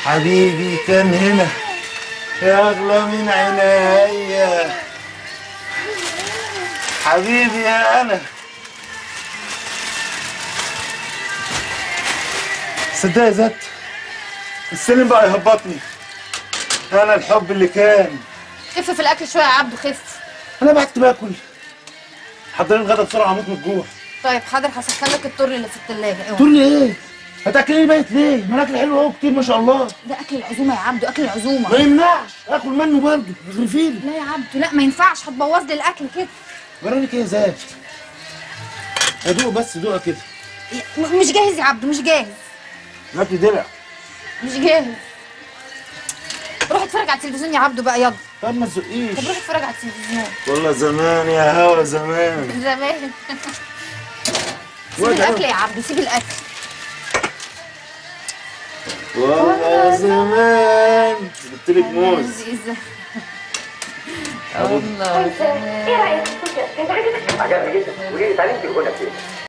حبيبي كان هنا يا اغلى من عينيا حبيبي يا انا صدق يا زت السلم بقى يهبطني انا الحب اللي كان خف في الاكل شويه يا عبدو خف انا بعت باكل حضرين الغدا بسرعه اموت من الجوع طيب حاضر هسخن لك الطر اللي في الثلاجه اوعى تقول لي ايه هتاكلني بيت ليه ما الاكل حلو اهو كتير ما شاء الله ده اكل العزومه يا عبدو اكل ما العزومه يمنعش اكل منه برضه اغرفيلي لا يا عبدو لا ما ينفعش هتبوظ لي الاكل كده وراني ايه يا زاد ادوق بس دوقه كده م- مش جاهز يا عبدو مش جاهز الاكل دلع مش جاهز روح اتفرج على التلفزيون يا عبدو بقى يلا طب ما تزقيش طب روح اتفرج على التلفزيون والله زمان يا هوا زمان زمان سيب وجع. الاكل يا عبدو سيب الاكل والله زمان جبت لك موز لذيذة. والله ايه رايك في الكوكيز؟ كانت عجبتك؟ عجبني جدا قولي لي اتعلمتي الغنى فين؟